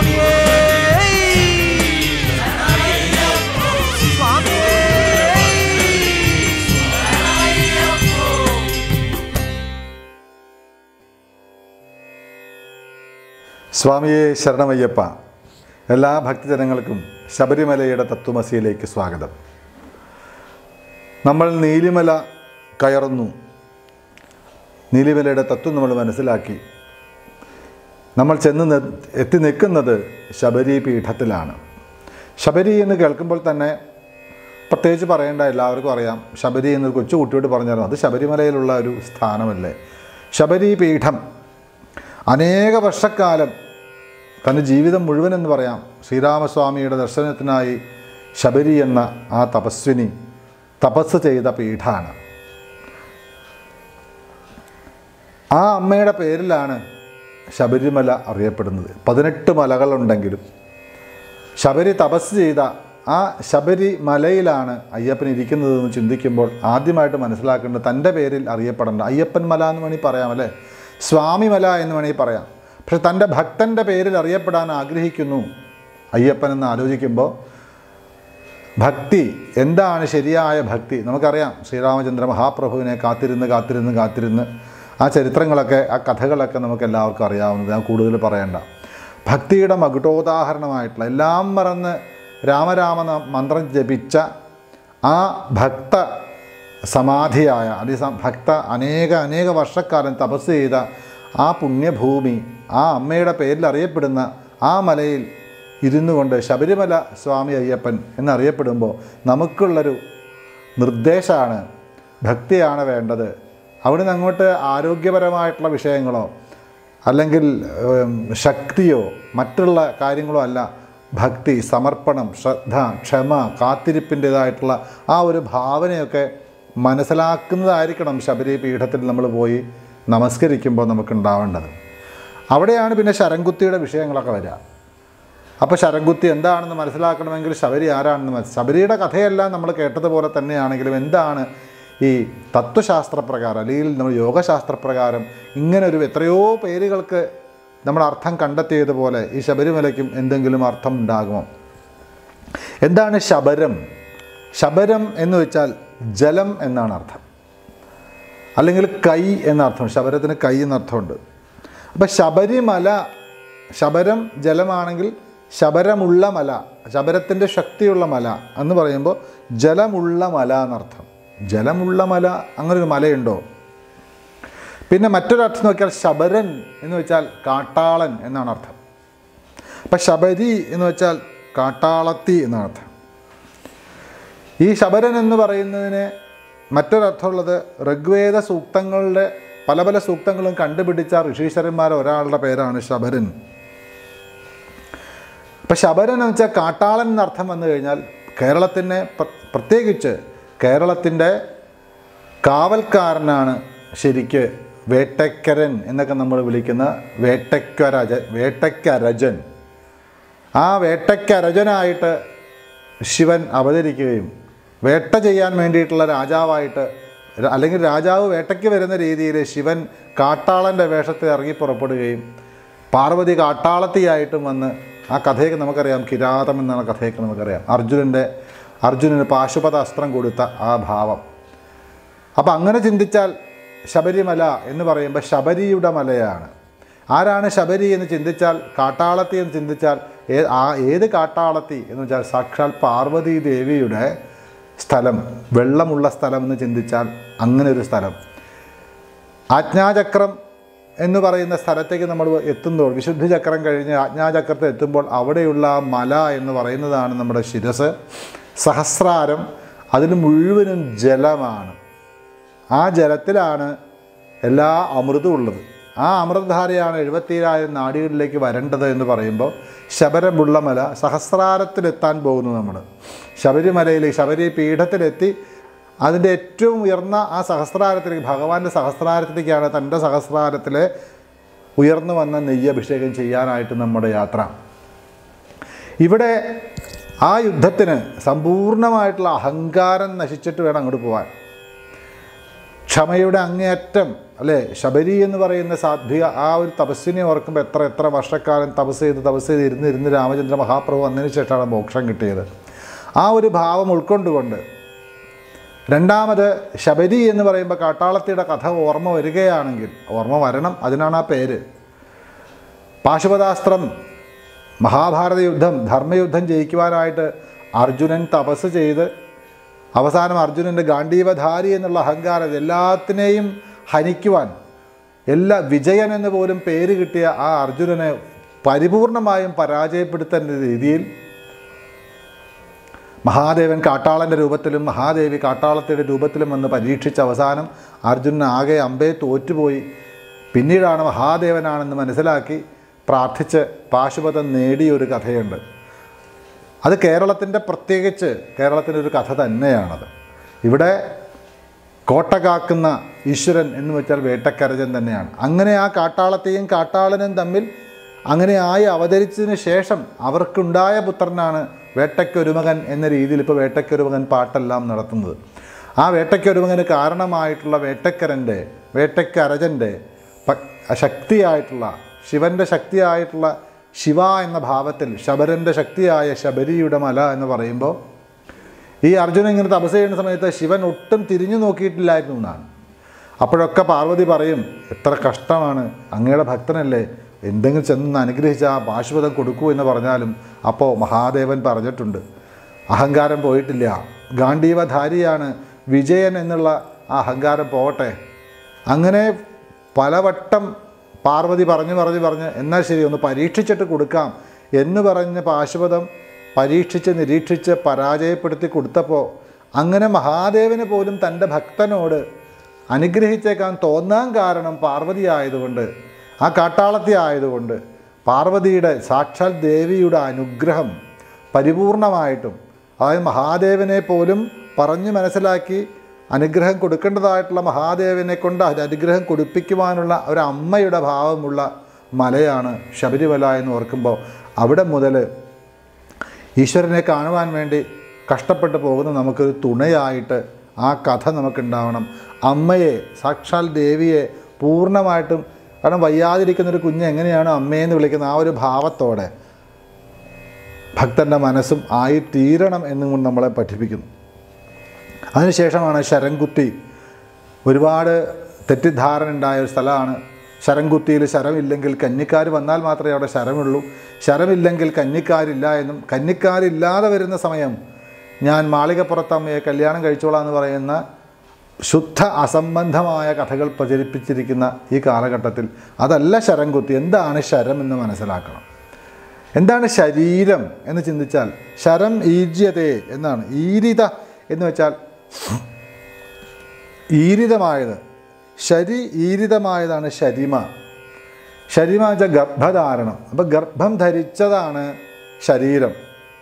സ്വാമിയേ സ്വാമിയേ സ്വാമിയെ ശരണമയ്യപ്പ എല്ലാ ഭക്തജനങ്ങൾക്കും ശബരിമലയുടെ തത്വമസിയിലേക്ക് സ്വാഗതം നമ്മൾ നീലിമല കയറുന്നു നീലിമലയുടെ തത്വം നമ്മൾ മനസ്സിലാക്കി നമ്മൾ ചെന്ന് നി- എത്തി നിൽക്കുന്നത് ശബരി പീഠത്തിലാണ് ശബരി എന്ന് കേൾക്കുമ്പോൾ തന്നെ പ്രത്യേകിച്ച് പറയേണ്ട എല്ലാവർക്കും അറിയാം ശബരി എന്നൊരു കൊച്ചു കുട്ടിയോട് പറഞ്ഞാലും അത് ശബരിമലയിലുള്ള ഒരു സ്ഥാനമല്ലേ ശബരി പീഠം അനേക വർഷക്കാലം തൻ്റെ ജീവിതം മുഴുവൻ എന്ന് പറയാം ശ്രീരാമസ്വാമിയുടെ ദർശനത്തിനായി ശബരി എന്ന ആ തപസ്വിനി തപസ് ചെയ്ത പീഠാണ് ആ അമ്മയുടെ പേരിലാണ് ശബരിമല അറിയപ്പെടുന്നത് പതിനെട്ട് മലകളുണ്ടെങ്കിലും ശബരി തപസ് ചെയ്ത ആ ശബരി മലയിലാണ് അയ്യപ്പൻ ഇരിക്കുന്നതെന്ന് ചിന്തിക്കുമ്പോൾ ആദ്യമായിട്ട് മനസ്സിലാക്കേണ്ടത് തൻ്റെ പേരിൽ അറിയപ്പെടേണ്ട അയ്യപ്പൻ മല എന്ന് വേണമെങ്കിൽ പറയാം അല്ലേ സ്വാമി മല എന്ന് വേണമെങ്കിൽ പറയാം പക്ഷെ തൻ്റെ ഭക്തൻ്റെ പേരിൽ അറിയപ്പെടാൻ ആഗ്രഹിക്കുന്നു അയ്യപ്പൻ എന്ന് ആലോചിക്കുമ്പോൾ ഭക്തി എന്താണ് ശരിയായ ഭക്തി നമുക്കറിയാം ശ്രീരാമചന്ദ്ര മഹാപ്രഭുവിനെ കാത്തിരുന്ന് കാത്തിരുന്ന് കാത്തിരുന്ന് ആ ചരിത്രങ്ങളൊക്കെ ആ കഥകളൊക്കെ നമുക്ക് എല്ലാവർക്കും അറിയാവുന്നത് ഞാൻ കൂടുതൽ പറയണ്ട ഭക്തിയുടെ മകുടോദാഹരണമായിട്ടുള്ള എല്ലാം മറന്ന് രാമരാമ ന- മന്ത്രം ജപിച്ച ആ ഭക്ത സമാധിയായ അതി സ- ഭക്ത അനേക അനേക വർഷക്കാലം തപസ് ചെയ്ത ആ പുണ്യഭൂമി ആ അമ്മയുടെ പേരിൽ അറിയപ്പെടുന്ന ആ മലയിൽ ഇരുന്നു കൊണ്ട് ശബരിമല സ്വാമി അയ്യപ്പൻ എന്നറിയപ്പെടുമ്പോൾ നമുക്കുള്ളൊരു നിർദ്ദേശമാണ് ഭക്തിയാണ് വേണ്ടത് അവിടുന്ന് അങ്ങോട്ട് ആരോഗ്യപരമായിട്ടുള്ള വിഷയങ്ങളോ അല്ലെങ്കിൽ ഉം, ശക്തിയോ മറ്റുള്ള കാര്യങ്ങളോ അല്ല ഭക്തി സമർപ്പണം ശ്രദ്ധ ക്ഷമ കാത്തിരിപ്പിൻ്റേതായിട്ടുള്ള ആ ഒരു ഭാവനയൊക്കെ മനസ്സിലാക്കുന്നതായിരിക്കണം ശബരി പീഠത്തിൽ നമ്മൾ പോയി നമസ്കരിക്കുമ്പോൾ നമുക്കുണ്ടാവേണ്ടത് അവിടെയാണ് പിന്നെ ശരംകുത്തിയുടെ വിഷയങ്ങളൊക്കെ വരിക അപ്പോൾ ശരംകുത്തി എന്താണെന്ന് മനസ്സിലാക്കണമെങ്കിൽ ശബരി ആരാണെന്ന് മനസ്സ് ശബരിയുടെ കഥയെല്ലാം നമ്മൾ കേട്ടതുപോലെ തന്നെയാണെങ്കിലും എന്താണ് ഈ തത്വശാസ്ത്രപ്രകാരം അല്ലെങ്കിൽ നമ്മൾ യോഗശാസ്ത്രപ്രകാരം ഇങ്ങനെ ഒരു എത്രയോ പേരുകൾക്ക് നമ്മൾ അർത്ഥം കണ്ടെത്തിയതുപോലെ ഈ ശബരിമലയ്ക്കും എന്തെങ്കിലും അർത്ഥം ഉണ്ടാകുമോ എന്താണ് ശബരം ശബരം എന്ന് വെച്ചാൽ ജലം എന്നാണ് അർത്ഥം അല്ലെങ്കിൽ കൈ എന്നർത്ഥം ശബരത്തിന് കൈ എന്നർത്ഥമുണ്ട് അപ്പം ശബരിമല ശബരം ജലമാണെങ്കിൽ ശബരമുള്ള മല ശബരത്തിൻ്റെ ശക്തിയുള്ള മല എന്ന് പറയുമ്പോൾ ജലമുള്ള മല എന്നർത്ഥം ജലമുള്ള മല അങ്ങനൊരു മലയുണ്ടോ പിന്നെ മറ്റൊരർത്ഥം നോക്കിയാൽ ശബരൻ എന്ന് വെച്ചാൽ കാട്ടാളൻ എന്നാണ് അർത്ഥം അപ്പം ശബരി എന്ന് വെച്ചാൽ കാട്ടാളത്തി എന്നാണ് അർത്ഥം ഈ ശബരൻ എന്ന് പറയുന്നതിന് മറ്റൊരർത്ഥമുള്ളത് ഋഗ്വേദ സൂക്തങ്ങളുടെ പല പല സൂക്തങ്ങളും കണ്ടുപിടിച്ച ഋഷീശ്വരന്മാർ ഒരാളുടെ പേരാണ് ശബരൻ അപ്പം ശബരൻ എന്ന് വെച്ചാൽ കാട്ടാളൻ എന്നർത്ഥം വന്നു കഴിഞ്ഞാൽ കേരളത്തിനെ പ്ര- പ്രത്യേകിച്ച് കേരളത്തിൻ്റെ കാവൽക്കാരനാണ് ശരിക്ക് വേട്ടക്കരൻ എന്നൊക്കെ നമ്മൾ വിളിക്കുന്ന വേട്ടക്കരജ വേട്ടക്കരജൻ ആ വേട്ടക്കരജനായിട്ട് ശിവൻ അവതരിക്കുകയും വേട്ട ചെയ്യാൻ വേണ്ടിയിട്ടുള്ള രാജാവായിട്ട് ര- അല്ലെങ്കിൽ രാജാവ് വേട്ടയ്ക്ക് വരുന്ന രീതിയിൽ ശിവൻ കാട്ടാളൻ്റെ വേഷത്തിൽ ഇറങ്ങി പുറപ്പെടുകയും പാർവതി കാട്ടാളത്തിയായിട്ടും വന്ന് ആ കഥയൊക്കെ നമുക്കറിയാം കിരാതം എന്നാണ് കഥയൊക്കെ നമുക്കറിയാം അർജുനൻ്റെ അർജുനന് പാശുപത അസ്ത്രം കൊടുത്ത ആ ഭാവം അപ്പം അങ്ങനെ ചിന്തിച്ചാൽ ശബരിമല എന്ന് പറയുമ്പോൾ ശബരിയുടെ മലയാണ് ആരാണ് ശബരി എന്ന് ചിന്തിച്ചാൽ കാട്ടാളത്തി എന്ന് ചിന്തിച്ചാൽ ഏ ആ ഏത് കാട്ടാളത്തി എന്ന് വെച്ചാൽ സാക്ഷാൽ പാർവതി ദേവിയുടെ സ്ഥലം വെള്ളമുള്ള സ്ഥലം എന്ന് ചിന്തിച്ചാൽ അങ്ങനെ ഒരു സ്ഥലം ആജ്ഞാചക്രം എന്ന് പറയുന്ന സ്ഥലത്തേക്ക് നമ്മൾ എത്തുമ്പോൾ വിശുദ്ധ ചക്രം കഴിഞ്ഞ് ആജ്ഞാചക്രത്തിൽ എത്തുമ്പോൾ അവിടെയുള്ള ആ മല എന്ന് പറയുന്നതാണ് നമ്മുടെ ശിരസ് സഹസ്രാരം അതിൽ മുഴുവനും ജലമാണ് ആ ജലത്തിലാണ് എല്ലാ അമൃതും ഉള്ളത് ആ അമൃതധാരയാണ് എഴുപത്തിയേഴായിരം നാടികളിലേക്ക് വരേണ്ടത് എന്ന് പറയുമ്പോൾ ശബരമുള്ള മല സഹസ്രാരത്തിലെത്താൻ പോകുന്നു നമ്മൾ ശബരിമലയിൽ ശബരി പീഠത്തിലെത്തി അതിൻ്റെ ഏറ്റവും ഉയർന്ന ആ സഹസ്രാരത്തിലേക്ക് ഭഗവാന്റെ സഹസ്രാരത്തിലേക്കാണ് തൻ്റെ സഹസ്രാരത്തിലെ ഉയർന്നു വന്ന നെയ്യ് അഭിഷേകം ചെയ്യാനായിട്ട് നമ്മുടെ യാത്ര ഇവിടെ ആ യുദ്ധത്തിന് സമ്പൂർണ്ണമായിട്ടുള്ള അഹങ്കാരം നശിച്ചിട്ട് വേണം അങ്ങോട്ട് പോകാൻ ക്ഷമയുടെ അങ്ങേയറ്റം അല്ലേ ശബരി എന്ന് പറയുന്ന സാധ്വിക ആ ഒരു തപസ്സിനെ ഓർക്കുമ്പോൾ എത്ര എത്ര വർഷക്കാലം തപസ് ചെയ്ത് തപസ് ചെയ്ത് ഇരുന്ന് ഇരുന്ന് രാമചന്ദ്ര മഹാപ്രഭു വന്നതിന് ശേഷമാണ് മോക്ഷം കിട്ടിയത് ആ ഒരു ഭാവം ഉൾക്കൊണ്ടുകൊണ്ട് രണ്ടാമത് ശബരി എന്ന് പറയുമ്പോൾ കാട്ടാളത്തിയുടെ കഥ ഓർമ്മ വരികയാണെങ്കിൽ ഓർമ്മ വരണം അതിനാണ് ആ പേര് പാശുപതാസ്ത്രം മഹാഭാരത യുദ്ധം ധർമ്മയുദ്ധം ജയിക്കുവാനായിട്ട് അർജുനൻ തപസ് ചെയ്ത് അവസാനം അർജുനൻ്റെ ഗാന്ധീവധാരി എന്നുള്ള അഹങ്കാരം എല്ലാത്തിനെയും ഹനിക്കുവാൻ എല്ലാ വിജയൻ എന്ന് പോലും പേര് കിട്ടിയ ആ അർജുനനെ പരിപൂർണമായും പരാജയപ്പെടുത്തേണ്ട രീതിയിൽ മഹാദേവൻ കാട്ടാളൻ്റെ രൂപത്തിലും മഹാദേവി കാട്ടാളത്തിൻ്റെ രൂപത്തിലും വന്ന് പരീക്ഷിച്ച അവസാനം അർജുനൻ ആകെ അമ്പേ തോറ്റുപോയി പിന്നീടാണ് മഹാദേവനാണെന്ന് മനസ്സിലാക്കി പ്രാർത്ഥിച്ച് പാശുപതം നേടിയൊരു കഥയുണ്ട് അത് കേരളത്തിൻ്റെ പ്രത്യേകിച്ച് കേരളത്തിൻ്റെ ഒരു കഥ തന്നെയാണത് ഇവിടെ കോട്ട കാക്കുന്ന ഈശ്വരൻ എന്ന് വെച്ചാൽ വേട്ടക്കരജൻ തന്നെയാണ് അങ്ങനെ ആ കാട്ടാളത്തെയും കാട്ടാളനും തമ്മിൽ അങ്ങനെ ആയി അവതരിച്ചതിന് ശേഷം അവർക്കുണ്ടായ പുത്രനാണ് വേട്ടയ്ക്കൊരുമകൻ എന്ന രീതിയിൽ ഇപ്പോൾ വേട്ടയ്ക്കൊരുമകൻ പാട്ടെല്ലാം നടത്തുന്നത് ആ വേട്ടയ്ക്കൊരുമകന് കാരണമായിട്ടുള്ള വേട്ടക്കരൻ്റെ വേട്ടക്കരജൻ്റെ പ- ശക്തിയായിട്ടുള്ള ശിവൻ്റെ ശക്തിയായിട്ടുള്ള ശിവ എന്ന ഭാവത്തിൽ ശബരൻ്റെ ശക്തിയായ ശബരിയുടെ മല എന്ന് പറയുമ്പോൾ ഈ അർജുനൻ ഇങ്ങനെ തപസ് ചെയ്യുന്ന സമയത്ത് ശിവൻ ഒട്ടും തിരിഞ്ഞു നോക്കിയിട്ടില്ലായിരുന്നു എന്നാണ് അപ്പോഴൊക്കെ പാർവതി പറയും എത്ര കഷ്ടമാണ് അങ്ങയുടെ ഭക്തനല്ലേ എന്തെങ്കിലും ചെന്ന് അനുഗ്രഹിച്ച ആ പാശുപതം കൊടുക്കൂ എന്ന് പറഞ്ഞാലും അപ്പോൾ മഹാദേവൻ പറഞ്ഞിട്ടുണ്ട് അഹങ്കാരം പോയിട്ടില്ല ഗാന്ധീവധാരിയാണ് വിജയൻ എന്നുള്ള ആ അഹങ്കാരം പോകട്ടെ അങ്ങനെ പലവട്ടം പാർവതി പറഞ്ഞു പറഞ്ഞു പറഞ്ഞ് എന്നാൽ ശരി ഒന്ന് പരീക്ഷിച്ചിട്ട് കൊടുക്കാം എന്ന് പറഞ്ഞ് പാശുപതം പരീക്ഷിച്ച് നിരീക്ഷിച്ച് പരാജയപ്പെടുത്തി കൊടുത്തപ്പോൾ അങ്ങനെ മഹാദേവന് പോലും തൻ്റെ ഭക്തനോട് അനുഗ്രഹിച്ചേക്കാൻ തോന്നാൻ കാരണം പാർവതി ആയതുകൊണ്ട് ആ കാട്ടാളത്തി ആയതുകൊണ്ട് പാർവതിയുടെ സാക്ഷാൽ ദേവിയുടെ അനുഗ്രഹം പരിപൂർണമായിട്ടും അതായത് മഹാദേവനെ പോലും പറഞ്ഞ് മനസ്സിലാക്കി അനുഗ്രഹം കൊടുക്കേണ്ടതായിട്ടുള്ള മഹാദേവനെ കൊണ്ട് അത് അനുഗ്രഹം കൊടുപ്പിക്കുവാനുള്ള ഒരു അമ്മയുടെ ഭാവമുള്ള മലയാണ് ശബരിമല എന്ന് ഓർക്കുമ്പോൾ അവിടെ മുതൽ ഈശ്വരനെ കാണുവാൻ വേണ്ടി കഷ്ടപ്പെട്ട് പോകുന്ന നമുക്കൊരു തുണയായിട്ട് ആ കഥ നമുക്കുണ്ടാവണം അമ്മയെ സാക്ഷാൽ ദേവിയെ പൂർണ്ണമായിട്ടും കാരണം വയ്യാതിരിക്കുന്നൊരു കുഞ്ഞ് എങ്ങനെയാണ് അമ്മയെന്ന് വിളിക്കുന്നത് ആ ഒരു ഭാവത്തോടെ ഭക്തൻ്റെ മനസ്സും ആയി തീരണം എന്നും കൊണ്ട് നമ്മളെ പഠിപ്പിക്കുന്നു അതിനുശേഷമാണ് ശരംകുത്തി ഒരുപാട് തെറ്റിദ്ധാരണ ഉണ്ടായ ഒരു സ്ഥലമാണ് ശരംകുത്തിയിൽ ശരമില്ലെങ്കിൽ കന്നിക്കാർ വന്നാൽ മാത്രമേ അവിടെ ശരമുള്ളൂ ശരമില്ലെങ്കിൽ കന്നിക്കാരില്ല എന്നും കന്നിക്കാരില്ലാതെ വരുന്ന സമയം ഞാൻ മാളികപ്പുറത്തമ്മയെ കല്യാണം കഴിച്ചോളാം എന്ന് പറയുന്ന ശുദ്ധ അസംബന്ധമായ കഥകൾ പ്രചരിപ്പിച്ചിരിക്കുന്ന ഈ കാലഘട്ടത്തിൽ അതല്ല ശരംകുത്തി എന്താണ് ശരം എന്ന് മനസ്സിലാക്കണം എന്താണ് ശരീരം എന്ന് ചിന്തിച്ചാൽ ശരം ഈജ്യതേ എന്നാണ് ഈരിത എന്ന് വെച്ചാൽ ഈരിതമായത് ശരി ഈരിതമായതാണ് ശരിമ ശരിമ എന്ന് വെച്ചാൽ ഗർഭധാരണം അപ്പം ഗർഭം ധരിച്ചതാണ് ശരീരം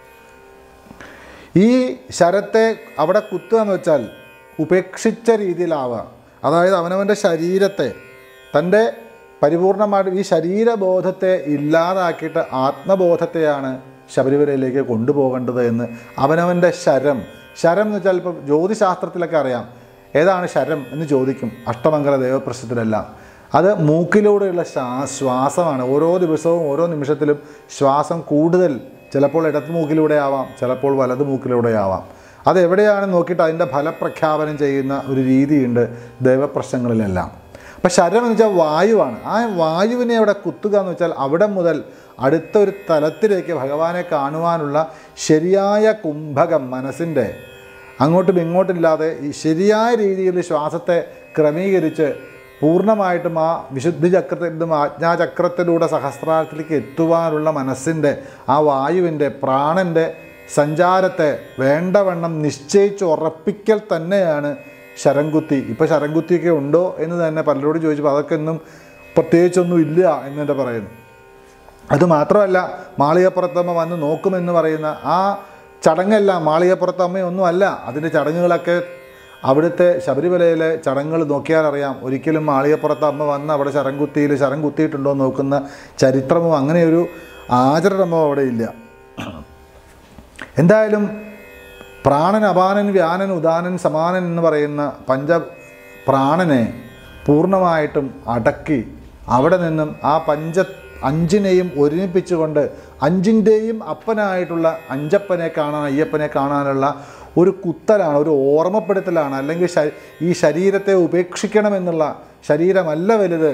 ഈ ശരത്തെ അവിടെ കുത്തുക എന്ന് വെച്ചാൽ ഉപേക്ഷിച്ച രീതിയിലാവുക അതായത് അവനവൻ്റെ ശരീരത്തെ തൻ്റെ പരിപൂർണമായിട്ട് ഈ ശരീരബോധത്തെ ഇല്ലാതാക്കിയിട്ട് ആത്മബോധത്തെയാണ് ശബരിമലയിലേക്ക് കൊണ്ടുപോകേണ്ടത് എന്ന് അവനവൻ്റെ ശരം ശരം എന്ന് വെച്ചാൽ ഇപ്പോൾ ജ്യോതിശാസ്ത്രത്തിലൊക്കെ അറിയാം ഏതാണ് ശരം എന്ന് ചോദിക്കും അഷ്ടമംഗല ദേവപ്രശ്നത്തിലെല്ലാം അത് മൂക്കിലൂടെയുള്ള ശ്വാ ശ്വാസമാണ് ഓരോ ദിവസവും ഓരോ നിമിഷത്തിലും ശ്വാസം കൂടുതൽ ചിലപ്പോൾ ഇടത് മൂക്കിലൂടെ ആവാം ചിലപ്പോൾ വലത് മൂക്കിലൂടെ ആവാം അത് എവിടെയാണെന്ന് നോക്കിയിട്ട് അതിൻ്റെ ഫലപ്രഖ്യാപനം ചെയ്യുന്ന ഒരു രീതിയുണ്ട് ദൈവപ്രശ്നങ്ങളിലെല്ലാം അപ്പം ശരം എന്ന് വെച്ചാൽ വായുവാണ് ആ വായുവിനെ അവിടെ കുത്തുക എന്ന് വെച്ചാൽ അവിടെ മുതൽ അടുത്ത ഒരു തലത്തിലേക്ക് ഭഗവാനെ കാണുവാനുള്ള ശരിയായ കുംഭകം മനസ്സിൻ്റെ അങ്ങോട്ടും ഇങ്ങോട്ടില്ലാതെ ഈ ശരിയായ രീതിയിൽ ശ്വാസത്തെ ക്രമീകരിച്ച് പൂർണ്ണമായിട്ടും ആ വിശുദ്ധി ചക്രത്തിലും ആജ്ഞാചക്രത്തിലൂടെ സഹസ്രാരത്തിലേക്ക് എത്തുവാനുള്ള മനസ്സിൻ്റെ ആ വായുവിൻ്റെ പ്രാണൻ്റെ സഞ്ചാരത്തെ വേണ്ടവണ്ണം നിശ്ചയിച്ച് ഉറപ്പിക്കൽ തന്നെയാണ് ശരംകുത്തി ഇപ്പോൾ ശരംകുത്തിയൊക്കെ ഉണ്ടോ എന്ന് തന്നെ പലരോടും ചോദിച്ചപ്പോൾ അതൊക്കെ ഒന്നും പ്രത്യേകിച്ചൊന്നും ഇല്ല എന്ന് തന്നെ പറയുന്നു അതുമാത്രമല്ല മാളികപ്പുറത്തമ്മ വന്ന് നോക്കുമെന്ന് പറയുന്ന ആ ചടങ്ങെല്ലാം മാളികപ്പുറത്തമ്മയൊന്നും അല്ല അതിൻ്റെ ചടങ്ങുകളൊക്കെ അവിടുത്തെ ശബരിമലയിലെ ചടങ്ങുകൾ നോക്കിയാൽ അറിയാം ഒരിക്കലും മാളികപ്പുറത്ത് അമ്മ വന്ന് അവിടെ ശരം കുത്തിയിൽ ശരം കുത്തിയിട്ടുണ്ടോ എന്ന് നോക്കുന്ന ചരിത്രമോ അങ്ങനെയൊരു ആചരണമോ അവിടെ ഇല്ല എന്തായാലും പ്രാണൻ അപാനൻ വ്യാനൻ ഉദാനൻ സമാനൻ എന്ന് പറയുന്ന പഞ്ച പ്രാണനെ പൂർണ്ണമായിട്ടും അടക്കി അവിടെ നിന്നും ആ പഞ്ച അഞ്ചിനെയും ഒരുമിപ്പിച്ചുകൊണ്ട് അഞ്ചിൻ്റെയും അപ്പനായിട്ടുള്ള അഞ്ചപ്പനെ കാണാൻ അയ്യപ്പനെ കാണാനുള്ള ഒരു കുത്തലാണ് ഒരു ഓർമ്മപ്പെടുത്തലാണ് അല്ലെങ്കിൽ ശ- ഈ ശരീരത്തെ ഉപേക്ഷിക്കണമെന്നുള്ള ശരീരമല്ല വലുത്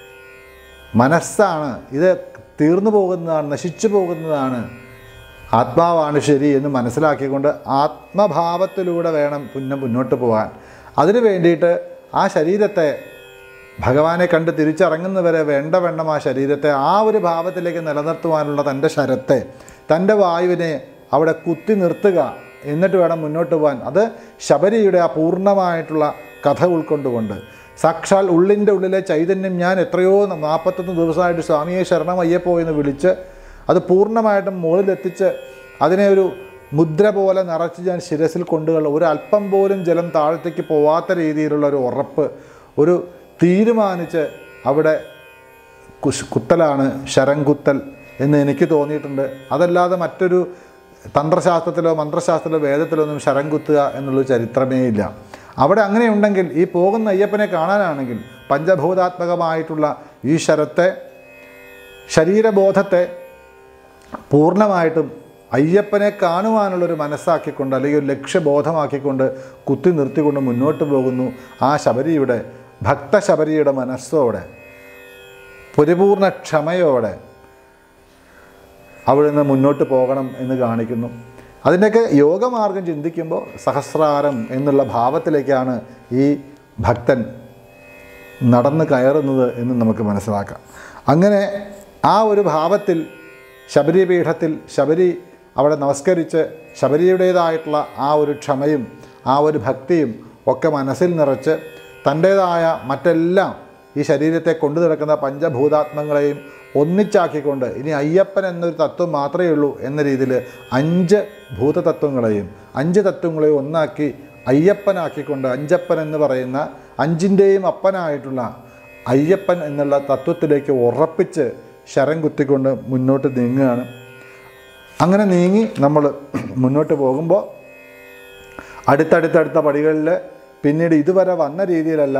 മനസ്സാണ് ഇത് തീർന്നു പോകുന്നതാണ് നശിച്ചു പോകുന്നതാണ് ആത്മാവാണ് ശരി എന്ന് മനസ്സിലാക്കിക്കൊണ്ട് ആത്മഭാവത്തിലൂടെ വേണം പിന്നെ മുന്നോട്ട് പോകാൻ അതിനു വേണ്ടിയിട്ട് ആ ശരീരത്തെ ഭഗവാനെ കണ്ട് തിരിച്ചിറങ്ങുന്നവരെ വേണ്ട വേണം ആ ശരീരത്തെ ആ ഒരു ഭാവത്തിലേക്ക് നിലനിർത്തുവാനുള്ള തൻ്റെ ശരത്തെ തൻ്റെ വായുവിനെ അവിടെ കുത്തി നിർത്തുക എന്നിട്ട് വേണം മുന്നോട്ട് പോകാൻ അത് ശബരിയുടെ ആ പൂർണ്ണമായിട്ടുള്ള കഥ ഉൾക്കൊണ്ടുകൊണ്ട് സാക്ഷാൽ ഉള്ളിൻ്റെ ഉള്ളിലെ ചൈതന്യം ഞാൻ എത്രയോ നാൽപ്പത്തൊന്ന് ദിവസമായിട്ട് സ്വാമിയെ ശരണം അയ്യപ്പോ എന്ന് വിളിച്ച് അത് പൂർണ്ണമായിട്ടും മുകളിലെത്തിച്ച് അതിനെ ഒരു മുദ്ര പോലെ നിറച്ച് ഞാൻ ശിരസിൽ കൊണ്ടുകൊള്ള ഒരു അല്പം പോലും ജലം താഴത്തേക്ക് പോവാത്ത രീതിയിലുള്ള ഒരു ഉറപ്പ് ഒരു തീരുമാനിച്ച് അവിടെ കുശ് കുത്തലാണ് ശരം കുത്തൽ എന്ന് എനിക്ക് തോന്നിയിട്ടുണ്ട് അതല്ലാതെ മറ്റൊരു തന്ത്രശാസ്ത്രത്തിലോ മന്ത്രശാസ്ത്രത്തിലോ വേദത്തിലോ ഒന്നും ശരം കുത്തുക എന്നുള്ളൊരു ചരിത്രമേ ഇല്ല അവിടെ അങ്ങനെ ഉണ്ടെങ്കിൽ ഈ പോകുന്ന അയ്യപ്പനെ കാണാനാണെങ്കിൽ പഞ്ചഭൂതാത്മകമായിട്ടുള്ള ഈ ശരത്തെ ശരീരബോധത്തെ പൂർണ്ണമായിട്ടും അയ്യപ്പനെ കാണുവാനുള്ളൊരു മനസ്സാക്കിക്കൊണ്ട് അല്ലെങ്കിൽ ഒരു ലക്ഷ്യബോധമാക്കിക്കൊണ്ട് കുത്തി നിർത്തിക്കൊണ്ട് മുന്നോട്ട് പോകുന്നു ആ ശബരിയുടെ ഭക്തശബരിയുടെ മനസ്സോടെ പരിപൂർണ ക്ഷമയോടെ അവിടെ നിന്ന് മുന്നോട്ട് പോകണം എന്ന് കാണിക്കുന്നു അതിൻ്റെയൊക്കെ യോഗമാർഗം ചിന്തിക്കുമ്പോൾ സഹസ്രാരം എന്നുള്ള ഭാവത്തിലേക്കാണ് ഈ ഭക്തൻ നടന്ന് കയറുന്നത് എന്ന് നമുക്ക് മനസ്സിലാക്കാം അങ്ങനെ ആ ഒരു ഭാവത്തിൽ ശബരിപീഠത്തിൽ ശബരി അവിടെ നമസ്കരിച്ച് ശബരിയുടേതായിട്ടുള്ള ആ ഒരു ക്ഷമയും ആ ഒരു ഭക്തിയും ഒക്കെ മനസ്സിൽ നിറച്ച് തൻ്റേതായ മറ്റെല്ലാം ഈ ശരീരത്തെ കൊണ്ടു നടക്കുന്ന പഞ്ചഭൂതാത്മങ്ങളെയും ഒന്നിച്ചാക്കിക്കൊണ്ട് ഇനി അയ്യപ്പൻ എന്നൊരു തത്വം മാത്രമേ ഉള്ളൂ എന്ന രീതിയിൽ അഞ്ച് ഭൂതതത്വങ്ങളെയും അഞ്ച് തത്വങ്ങളെയും ഒന്നാക്കി അയ്യപ്പനാക്കിക്കൊണ്ട് അഞ്ചപ്പൻ എന്ന് പറയുന്ന അഞ്ചിൻ്റെയും അപ്പനായിട്ടുള്ള അയ്യപ്പൻ എന്നുള്ള തത്വത്തിലേക്ക് ഉറപ്പിച്ച് ശരം കുത്തിക്കൊണ്ട് മുന്നോട്ട് നീങ്ങുകയാണ് അങ്ങനെ നീങ്ങി നമ്മൾ മുന്നോട്ട് പോകുമ്പോൾ അടുത്തടുത്തടുത്ത പടികളിൽ പിന്നീട് ഇതുവരെ വന്ന രീതിയിലല്ല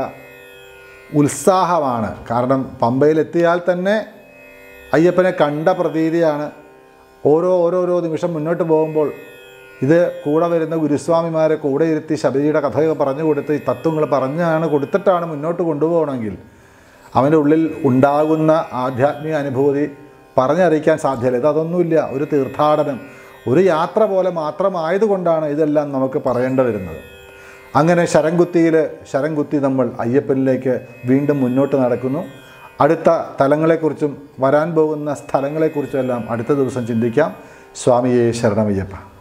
ഉത്സാഹമാണ് കാരണം പമ്പയിലെത്തിയാൽ തന്നെ അയ്യപ്പനെ കണ്ട പ്രതീതിയാണ് ഓരോ ഓരോരോ നിമിഷം മുന്നോട്ട് പോകുമ്പോൾ ഇത് കൂടെ വരുന്ന ഗുരുസ്വാമിമാരെ കൂടെ ഇരുത്തി ശബരിയുടെ കഥയൊക്കെ പറഞ്ഞു കൊടുത്ത് ഈ തത്വങ്ങൾ പറഞ്ഞാണ് കൊടുത്തിട്ടാണ് മുന്നോട്ട് കൊണ്ടുപോകണമെങ്കിൽ അവൻ്റെ ഉള്ളിൽ ഉണ്ടാകുന്ന ആധ്യാത്മിക അനുഭൂതി പറഞ്ഞറിയിക്കാൻ സാധ്യമല്ല ഇത് അതൊന്നുമില്ല ഒരു തീർത്ഥാടനം ഒരു യാത്ര പോലെ മാത്രമായതുകൊണ്ടാണ് ഇതെല്ലാം നമുക്ക് പറയേണ്ടി വരുന്നത് അങ്ങനെ ശരംകുത്തിയിൽ ശരംകുത്തി നമ്മൾ അയ്യപ്പനിലേക്ക് വീണ്ടും മുന്നോട്ട് നടക്കുന്നു അടുത്ത തലങ്ങളെക്കുറിച്ചും വരാൻ പോകുന്ന സ്ഥലങ്ങളെക്കുറിച്ചും എല്ലാം അടുത്ത ദിവസം ചിന്തിക്കാം സ്വാമിയെ ശരണമയ്യപ്പ